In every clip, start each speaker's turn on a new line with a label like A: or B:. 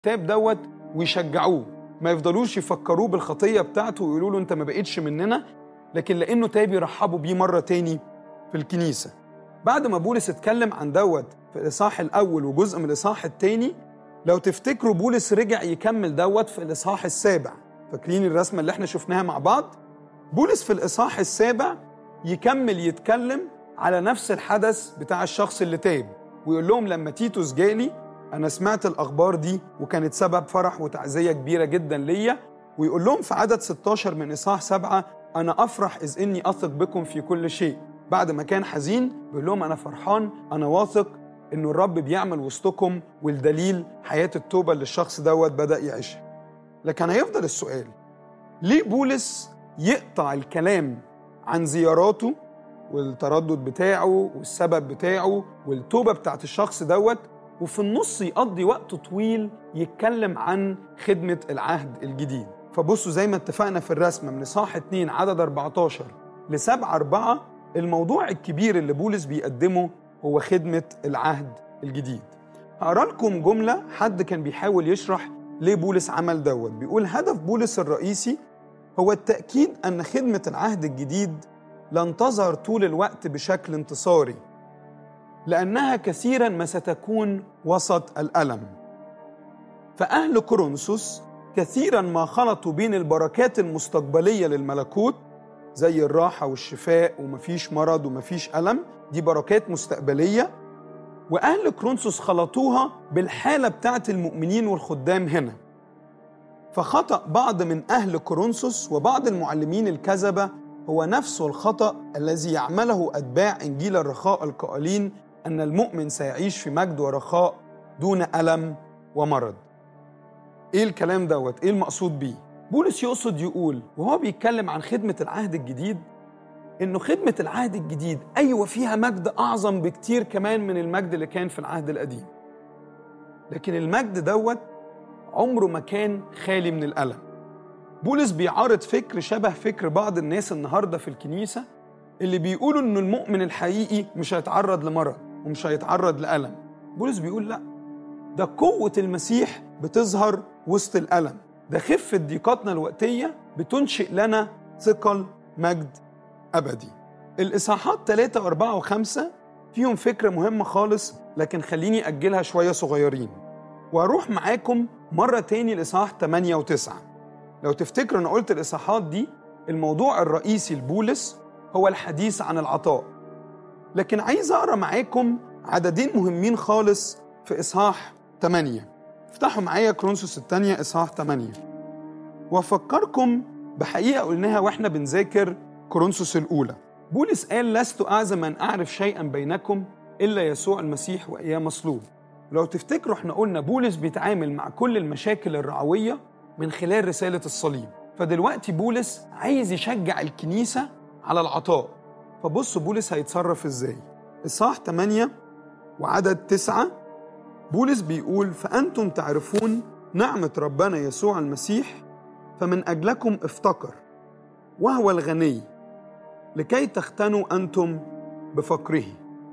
A: تاب دوت ويشجعوه ما يفضلوش يفكروه بالخطيه بتاعته ويقولوا له انت ما بقتش مننا لكن لانه تاب يرحبوا بيه مره تاني في الكنيسه بعد ما بولس اتكلم عن دوت في الاصحاح الاول وجزء من الاصحاح الثاني لو تفتكروا بولس رجع يكمل دوت في الاصحاح السابع فاكرين الرسمه اللي احنا شفناها مع بعض بولس في الاصحاح السابع يكمل يتكلم على نفس الحدث بتاع الشخص اللي تاب ويقول لهم لما تيتوس جالي انا سمعت الاخبار دي وكانت سبب فرح وتعزيه كبيره جدا ليا ويقول لهم في عدد 16 من اصحاح 7 انا افرح اذ اني اثق بكم في كل شيء بعد ما كان حزين بيقول لهم انا فرحان انا واثق انه الرب بيعمل وسطكم والدليل حياه التوبه اللي الشخص دوت بدا يعيشها لكن هيفضل السؤال ليه بولس يقطع الكلام عن زياراته والتردد بتاعه والسبب بتاعه والتوبه بتاعت الشخص دوت وفي النص يقضي وقت طويل يتكلم عن خدمه العهد الجديد فبصوا زي ما اتفقنا في الرسمه من اصحاح 2 عدد 14 ل 7 4 الموضوع الكبير اللي بولس بيقدمه هو خدمة العهد الجديد هقرا لكم جملة حد كان بيحاول يشرح ليه بولس عمل دوت بيقول هدف بولس الرئيسي هو التأكيد أن خدمة العهد الجديد لن تظهر طول الوقت بشكل انتصاري لأنها كثيرا ما ستكون وسط الألم فأهل كورنثوس كثيرا ما خلطوا بين البركات المستقبلية للملكوت زي الراحة والشفاء ومفيش مرض ومفيش ألم دي بركات مستقبلية وأهل كرونسوس خلطوها بالحالة بتاعت المؤمنين والخدام هنا فخطأ بعض من أهل كورنثوس وبعض المعلمين الكذبة هو نفسه الخطأ الذي يعمله أتباع إنجيل الرخاء القائلين أن المؤمن سيعيش في مجد ورخاء دون ألم ومرض إيه الكلام دوت؟ إيه المقصود بيه؟ بولس يقصد يقول وهو بيتكلم عن خدمة العهد الجديد إنه خدمة العهد الجديد أيوة فيها مجد أعظم بكتير كمان من المجد اللي كان في العهد القديم لكن المجد دوت عمره ما كان خالي من الألم بولس بيعارض فكر شبه فكر بعض الناس النهارده في الكنيسة اللي بيقولوا إنه المؤمن الحقيقي مش هيتعرض لمرض ومش هيتعرض لألم بولس بيقول لأ ده قوة المسيح بتظهر وسط الألم ده خفة ضيقاتنا الوقتية بتنشئ لنا ثقل مجد أبدي الإصحاحات 3 و4 و5 فيهم فكرة مهمة خالص لكن خليني أجلها شوية صغيرين وأروح معاكم مرة تاني لإصحاح 8 و9 لو تفتكروا أنا قلت الإصحاحات دي الموضوع الرئيسي لبولس هو الحديث عن العطاء لكن عايز أقرأ معاكم عددين مهمين خالص في إصحاح 8 افتحوا معايا كرونسوس الثانية إصحاح 8 وأفكركم بحقيقة قلناها وإحنا بنذاكر كورنثوس الأولى بولس قال لست أعزم أن أعرف شيئا بينكم إلا يسوع المسيح وإياه مصلوب ولو تفتكروا احنا قلنا بولس بيتعامل مع كل المشاكل الرعوية من خلال رسالة الصليب فدلوقتي بولس عايز يشجع الكنيسة على العطاء فبصوا بولس هيتصرف ازاي إصحاح 8 وعدد 9 بولس بيقول فأنتم تعرفون نعمة ربنا يسوع المسيح فمن أجلكم افتقر وهو الغني لكي تختنوا أنتم بفقره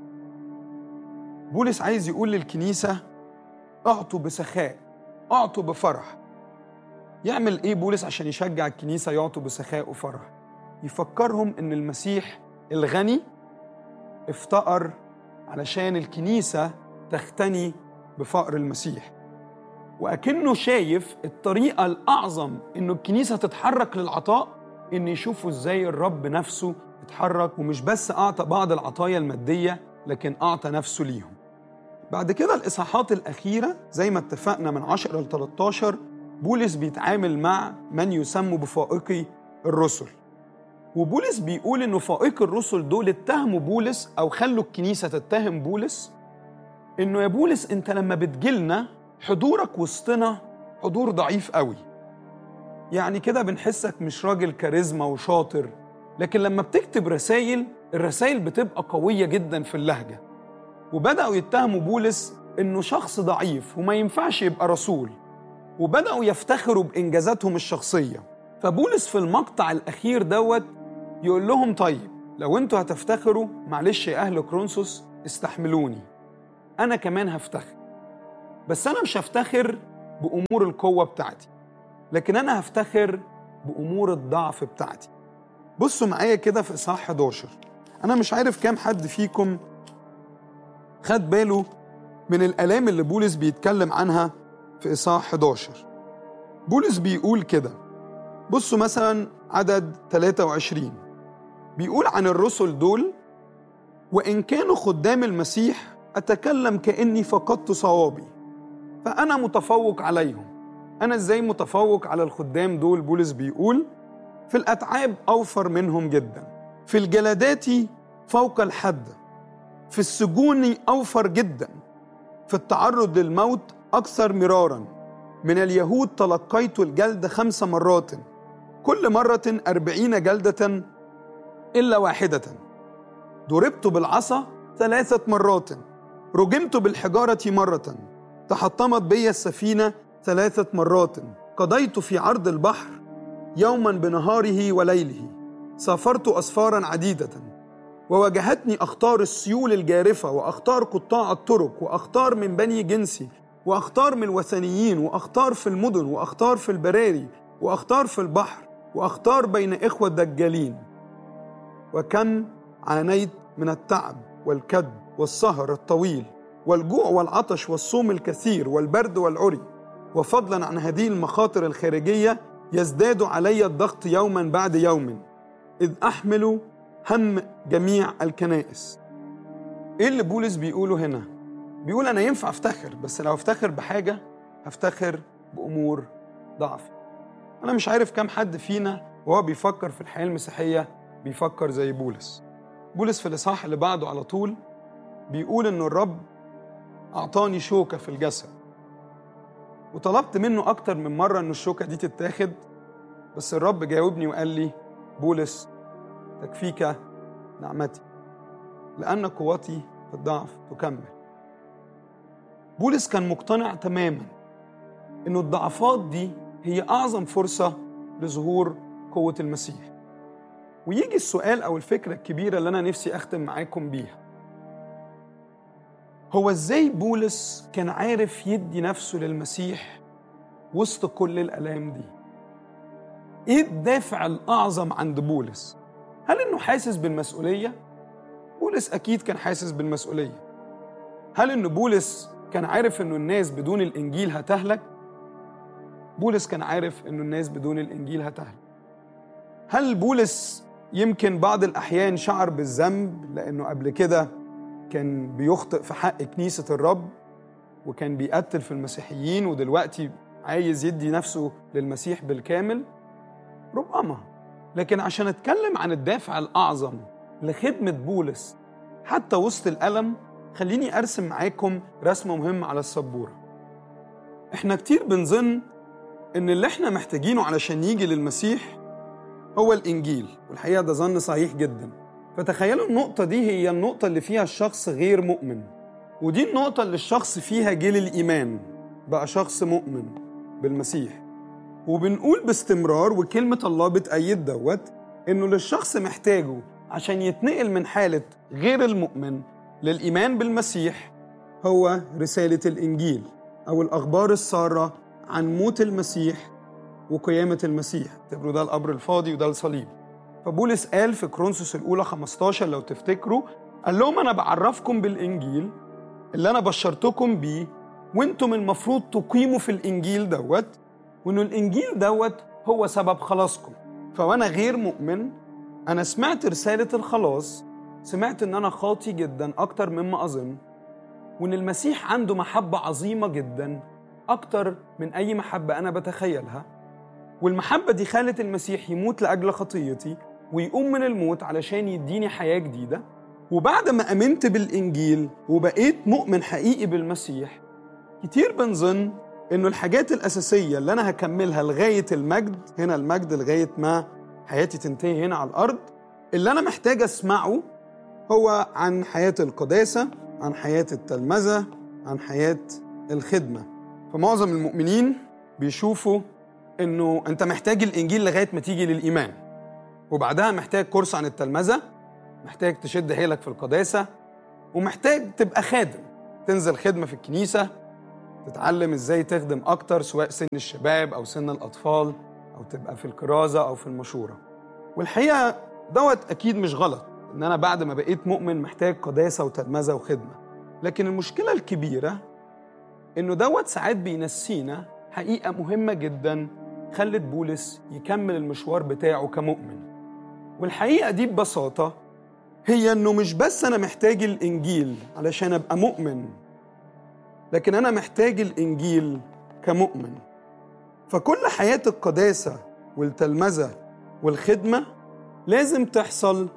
A: بولس عايز يقول للكنيسة اعطوا بسخاء اعطوا بفرح يعمل ايه بولس عشان يشجع الكنيسة يعطوا بسخاء وفرح يفكرهم ان المسيح الغني افتقر علشان الكنيسة تختني بفقر المسيح وأكنه شايف الطريقة الأعظم إنه الكنيسة تتحرك للعطاء إن يشوفوا إزاي الرب نفسه اتحرك ومش بس أعطى بعض العطايا المادية لكن أعطى نفسه ليهم بعد كده الإصحاحات الأخيرة زي ما اتفقنا من 10 ل 13 بولس بيتعامل مع من يسموا بفائقي الرسل وبولس بيقول إنه فائق الرسل دول اتهموا بولس أو خلوا الكنيسة تتهم بولس إنه يا بولس أنت لما بتجيلنا حضورك وسطنا حضور ضعيف قوي يعني كده بنحسك مش راجل كاريزما وشاطر لكن لما بتكتب رسائل الرسائل بتبقى قوية جدا في اللهجة وبدأوا يتهموا بولس إنه شخص ضعيف وما ينفعش يبقى رسول وبدأوا يفتخروا بإنجازاتهم الشخصية فبولس في المقطع الأخير دوت يقول لهم طيب لو انتوا هتفتخروا معلش يا أهل كرونسوس استحملوني أنا كمان هفتخر بس أنا مش هفتخر بامور القوه بتاعتي لكن انا هفتخر بامور الضعف بتاعتي بصوا معايا كده في اصحاح 11 انا مش عارف كام حد فيكم خد باله من الالام اللي بولس بيتكلم عنها في اصحاح 11 بولس بيقول كده بصوا مثلا عدد 23 بيقول عن الرسل دول وان كانوا خدام المسيح اتكلم كاني فقدت صوابي فانا متفوق عليهم انا ازاي متفوق على الخدام دول بولس بيقول في الاتعاب اوفر منهم جدا في الجلدات فوق الحد في السجون اوفر جدا في التعرض للموت اكثر مرارا من اليهود تلقيت الجلد خمس مرات كل مرة أربعين جلدة إلا واحدة ضربت بالعصا ثلاثة مرات رجمت بالحجارة مرة تحطمت بي السفينة ثلاثة مرات قضيت في عرض البحر يوما بنهاره وليله سافرت أسفارا عديدة وواجهتني أخطار السيول الجارفة وأخطار قطاع الطرق وأخطار من بني جنسي وأخطار من الوثنيين وأخطار في المدن وأخطار في البراري وأخطار في البحر وأخطار بين إخوة دجالين وكم عانيت من التعب والكد والسهر الطويل والجوع والعطش والصوم الكثير والبرد والعري وفضلا عن هذه المخاطر الخارجية يزداد علي الضغط يوما بعد يوم إذ أحمل هم جميع الكنائس إيه اللي بولس بيقوله هنا؟ بيقول أنا ينفع أفتخر بس لو أفتخر بحاجة هفتخر بأمور ضعفي أنا مش عارف كم حد فينا وهو بيفكر في الحياة المسيحية بيفكر زي بولس بولس في الإصحاح اللي بعده على طول بيقول إنه الرب أعطاني شوكة في الجسد وطلبت منه أكتر من مرة إن الشوكة دي تتاخد بس الرب جاوبني وقال لي بولس تكفيك نعمتي لأن قوتي في الضعف تكمل بولس كان مقتنع تماما إنه الضعفات دي هي أعظم فرصة لظهور قوة المسيح ويجي السؤال أو الفكرة الكبيرة اللي أنا نفسي أختم معاكم بيها هو إزاي بولس كان عارف يدي نفسه للمسيح وسط كل الآلام دي إيه الدافع الأعظم عند بولس هل إنه حاسس بالمسؤولية؟ بولس أكيد كان حاسس بالمسؤولية هل إن بولس كان عارف إنه الناس بدون الإنجيل هتهلك؟ بولس كان عارف إنه الناس بدون الإنجيل هتهلك هل بولس يمكن بعض الأحيان شعر بالذنب لأنه قبل كده كان بيخطئ في حق كنيسة الرب وكان بيقتل في المسيحيين ودلوقتي عايز يدي نفسه للمسيح بالكامل ربما لكن عشان اتكلم عن الدافع الأعظم لخدمة بولس حتى وسط الألم خليني أرسم معاكم رسمة مهمة على السبورة احنا كتير بنظن ان اللي احنا محتاجينه علشان يجي للمسيح هو الإنجيل والحقيقة ده ظن صحيح جدا فتخيلوا النقطة دي هي النقطة اللي فيها الشخص غير مؤمن ودي النقطة اللي الشخص فيها جه للإيمان بقى شخص مؤمن بالمسيح وبنقول باستمرار وكلمة الله بتأيد دوت إنه للشخص محتاجه عشان يتنقل من حالة غير المؤمن للإيمان بالمسيح هو رسالة الإنجيل أو الأخبار السارة عن موت المسيح وقيامة المسيح اعتبروا ده القبر الفاضي وده الصليب فبولس قال في كرونسوس الأولى 15 لو تفتكروا قال لهم أنا بعرفكم بالإنجيل اللي أنا بشرتكم بيه وانتم المفروض تقيموا في الإنجيل دوت وإنه الإنجيل دوت هو سبب خلاصكم فوأنا غير مؤمن أنا سمعت رسالة الخلاص سمعت إن أنا خاطي جدا أكتر مما أظن وإن المسيح عنده محبة عظيمة جدا أكتر من أي محبة أنا بتخيلها والمحبة دي خلت المسيح يموت لأجل خطيتي ويقوم من الموت علشان يديني حياة جديدة وبعد ما أمنت بالإنجيل وبقيت مؤمن حقيقي بالمسيح كتير بنظن إنه الحاجات الأساسية اللي أنا هكملها لغاية المجد هنا المجد لغاية ما حياتي تنتهي هنا على الأرض اللي أنا محتاج أسمعه هو عن حياة القداسة عن حياة التلمذة عن حياة الخدمة فمعظم المؤمنين بيشوفوا انه انت محتاج الانجيل لغايه ما تيجي للايمان وبعدها محتاج كورس عن التلمذه محتاج تشد حيلك في القداسه ومحتاج تبقى خادم تنزل خدمه في الكنيسه تتعلم ازاي تخدم اكتر سواء سن الشباب او سن الاطفال او تبقى في الكرازه او في المشوره والحقيقه دوت اكيد مش غلط ان انا بعد ما بقيت مؤمن محتاج قداسه وتلمذه وخدمه لكن المشكله الكبيره انه دوت ساعات بينسينا حقيقه مهمه جدا خلت بولس يكمل المشوار بتاعه كمؤمن والحقيقه دي ببساطه هي انه مش بس انا محتاج الانجيل علشان ابقى مؤمن لكن انا محتاج الانجيل كمؤمن فكل حياه القداسه والتلمذه والخدمه لازم تحصل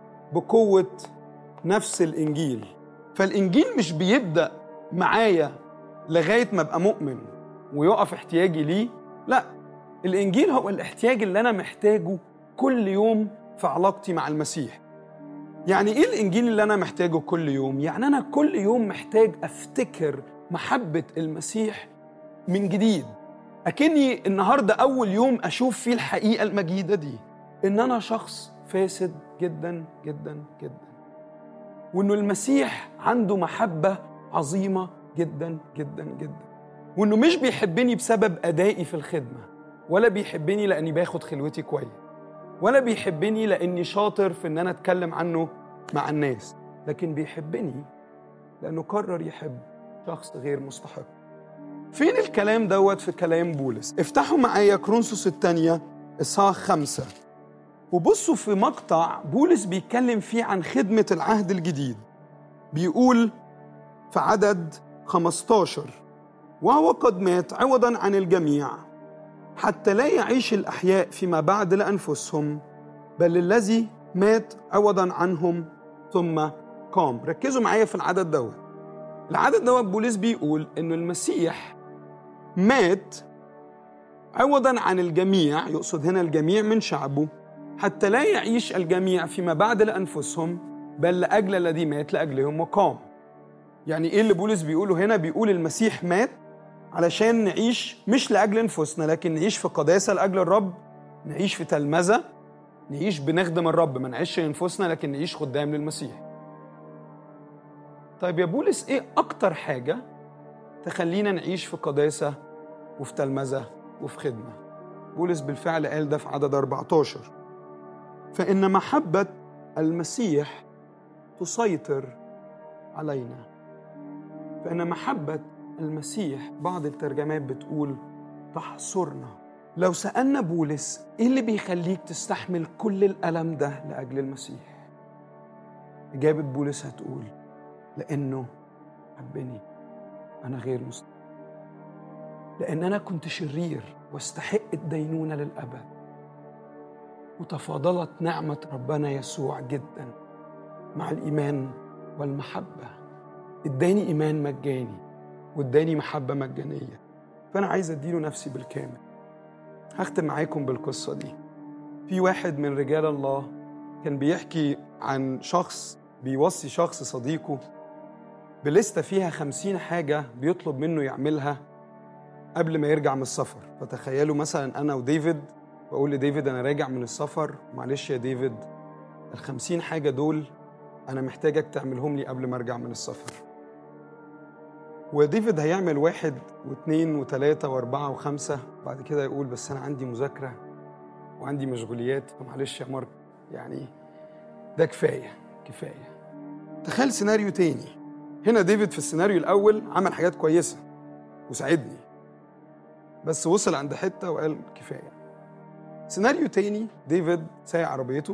A: بقوه نفس الانجيل فالانجيل مش بيبدا معايا لغايه ما ابقى مؤمن ويقف احتياجي ليه لا الانجيل هو الاحتياج اللي انا محتاجه كل يوم في علاقتي مع المسيح يعني ايه الانجيل اللي انا محتاجه كل يوم يعني انا كل يوم محتاج افتكر محبه المسيح من جديد اكني النهارده اول يوم اشوف فيه الحقيقه المجيده دي ان انا شخص فاسد جدا جدا جدا وانه المسيح عنده محبه عظيمه جدا جدا جدا وانه مش بيحبني بسبب ادائي في الخدمه ولا بيحبني لاني باخد خلوتي كويس ولا بيحبني لاني شاطر في ان انا اتكلم عنه مع الناس لكن بيحبني لانه قرر يحب شخص غير مستحق فين الكلام دوت في كلام بولس افتحوا معايا كرونسوس الثانية إصحاح خمسة وبصوا في مقطع بولس بيتكلم فيه عن خدمة العهد الجديد بيقول في عدد 15 وهو قد مات عوضا عن الجميع حتى لا يعيش الأحياء فيما بعد لأنفسهم بل الذي مات عوضا عنهم ثم قام ركزوا معايا في العدد دوت العدد دوت بولس بيقول إنه المسيح مات عوضا عن الجميع يقصد هنا الجميع من شعبه حتى لا يعيش الجميع فيما بعد لأنفسهم بل لأجل الذي مات لأجلهم وقام يعني إيه اللي بولس بيقوله هنا بيقول المسيح مات علشان نعيش مش لأجل أنفسنا لكن نعيش في قداسة لأجل الرب نعيش في تلمذة نعيش بنخدم الرب ما نعيش لأنفسنا لكن نعيش خدام للمسيح طيب يا بولس إيه أكتر حاجة تخلينا نعيش في قداسة وفي تلمذة وفي خدمة بولس بالفعل قال ده في عدد 14 فإن محبة المسيح تسيطر علينا فإن محبة المسيح بعض الترجمات بتقول تحصرنا لو سألنا بولس إيه اللي بيخليك تستحمل كل الألم ده لأجل المسيح إجابة بولس هتقول لأنه حبني أنا غير مستحيل لأن أنا كنت شرير واستحق الدينونة للأبد وتفاضلت نعمة ربنا يسوع جدا مع الإيمان والمحبة اداني إيمان مجاني واداني محبة مجانية فأنا عايز أديله نفسي بالكامل هختم معاكم بالقصة دي في واحد من رجال الله كان بيحكي عن شخص بيوصي شخص صديقه بلستة فيها خمسين حاجة بيطلب منه يعملها قبل ما يرجع من السفر فتخيلوا مثلا أنا وديفيد بقول لديفيد أنا راجع من السفر معلش يا ديفيد الخمسين حاجة دول أنا محتاجك تعملهم لي قبل ما أرجع من السفر وديفيد هيعمل واحد واثنين وثلاثة وأربعة وخمسة بعد كده يقول بس أنا عندي مذاكرة وعندي مشغوليات فمعلش يا مارك يعني ده كفاية كفاية تخيل سيناريو تاني هنا ديفيد في السيناريو الأول عمل حاجات كويسة وساعدني بس وصل عند حتة وقال كفاية سيناريو تاني ديفيد سايق عربيته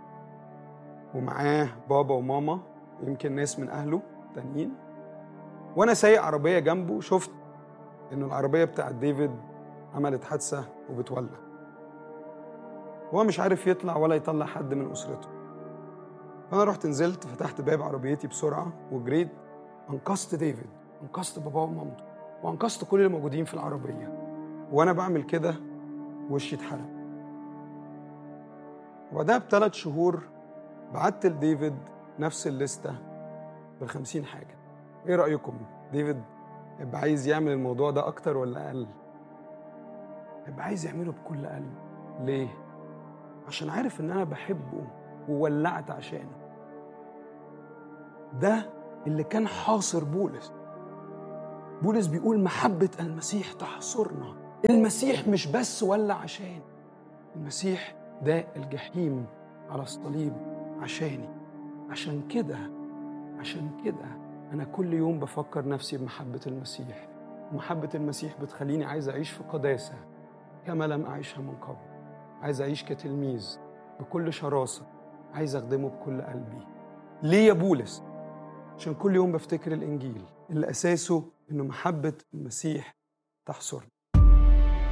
A: ومعاه بابا وماما يمكن ناس من أهله تانيين وأنا سايق عربية جنبه شفت إنه العربية بتاعت ديفيد عملت حادثة وبتولع هو مش عارف يطلع ولا يطلع حد من أسرته فأنا رحت نزلت فتحت باب عربيتي بسرعة وجريت أنقذت ديفيد أنقذت باباه ومامته وأنقذت كل اللي موجودين في العربية وأنا بعمل كده وشي اتحرق وبعدها بثلاث شهور بعت لديفيد نفس الليستة بالخمسين حاجة إيه رأيكم؟ ديفيد يبقى عايز يعمل الموضوع ده أكتر ولا أقل؟ يبقى عايز يعمله بكل قلب ليه؟ عشان عارف إن أنا بحبه وولعت عشانه ده اللي كان حاصر بولس بولس بيقول محبة المسيح تحصرنا المسيح مش بس ولا عشان المسيح ده الجحيم على الصليب عشاني عشان كده عشان كده أنا كل يوم بفكر نفسي بمحبة المسيح ومحبة المسيح بتخليني عايز أعيش في قداسة كما لم أعيشها من قبل عايز أعيش كتلميذ بكل شراسة عايز أخدمه بكل قلبي ليه يا بولس؟ عشان كل يوم بفتكر الإنجيل اللي أساسه إنه محبة المسيح تحصرني